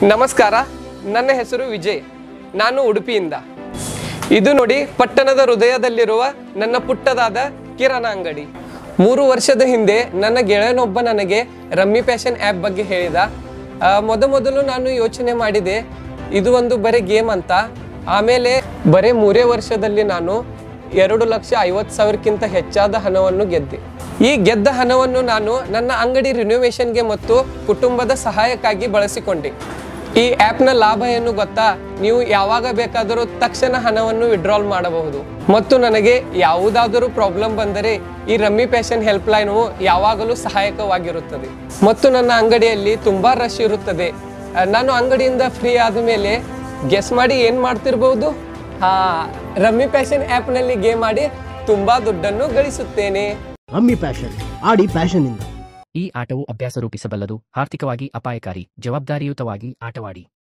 ನಮಸ್ಕಾರ ನನ್ನ ಹೆಸರು ವಿಜಯ್ ನಾನು ಉಡುಪಿಯಿಂದ ಇದು ನೋಡಿ ಪಟ್ಟಣದ ಹೃದಯದಲ್ಲಿರುವ ನನ್ನ ಪುಟ್ಟದಾದ ಕಿರಾಣ ಅಂಗಡಿ ಮೂರು ವರ್ಷದ ಹಿಂದೆ ನನ್ನ ಗೆಳೆಯನೊಬ್ಬ ನನಗೆ ರಮ್ಮಿ ಫ್ಯಾಷನ್ ಆ್ಯಪ್ ಬಗ್ಗೆ ಹೇಳಿದ ಆ, ಮೊದಮೊದಲು ನಾನು ಯೋಚನೆ ಮಾಡಿದೆ ಇದು ಒಂದು ಬರೀ ಗೇಮ್ ಅಂತ ಆಮೇಲೆ ಬರೀ ಮೂರೇ ವರ್ಷದಲ್ಲಿ ನಾನು ಎರಡು ಲಕ್ಷ ಐವತ್ತು ಸಾವಿರಕ್ಕಿಂತ ಹೆಚ್ಚಾದ ಹಣವನ್ನು ಗೆದ್ದೆ ಈ ಗೆದ್ದ ಹಣವನ್ನು ನಾನು ನನ್ನ ಅಂಗಡಿ ರಿನೋವೇಷನ್ಗೆ ಮತ್ತು ಕುಟುಂಬದ ಸಹಾಯಕ್ಕಾಗಿ ಬಳಸಿಕೊಂಡೆ ಈ ಆ್ಯಪ್ನ ಲಾಭ ಏನು ಗೊತ್ತಾ ನೀವು ಯಾವಾಗ ಬೇಕಾದರೂ ತಕ್ಷಣ ಹಣವನ್ನು ವಿಡ್ರಾಲ್ ಮಾಡಬಹುದು ಮತ್ತು ನನಗೆ ಯಾವುದಾದರೂ ಪ್ರಾಬ್ಲಮ್ ಬಂದರೆ ಈ ರಮ್ಮಿ ಪ್ಯಾಷನ್ ಹೆಲ್ಪ್ಲೈನು ಯಾವಾಗಲೂ ಸಹಾಯಕವಾಗಿರುತ್ತದೆ ಮತ್ತು ನನ್ನ ಅಂಗಡಿಯಲ್ಲಿ ತುಂಬಾ ರಶ್ ಇರುತ್ತದೆ ಅಹ್, ನಾನು ಅಂಗಡಿಯಿಂದ ಫ್ರೀ ಆದ ಮೇಲೆ ಗೆಸ್ ಮಾಡಿ ಏನ್ ಮಾಡ್ತಿರ್ಬಹುದು ಹಾ ರಮ್ಮಿ ಪ್ಯಾಷನ್ ಆ್ಯಪ್ನಲ್ಲಿ ಗೇಮ್ ಆಡಿ ತುಂಬಾ ದುಡ್ಡನ್ನು ಗಳಿಸುತ್ತೇನೆ ರಮ್ಮಿ ಪ್ಯಾಷನ್ ಆಡಿ ಪ್ಯಾಷನ್ ಇಂದ ಈ ಆಟವು ಅಭ್ಯಾಸ ರೂಪಿಸಬಲ್ಲದು ಆರ್ಥಿಕವಾಗಿ ಅಪಾಯಕಾರಿ ಜವಾಬ್ದಾರಿಯುತವಾಗಿ ಆಟವಾಡಿ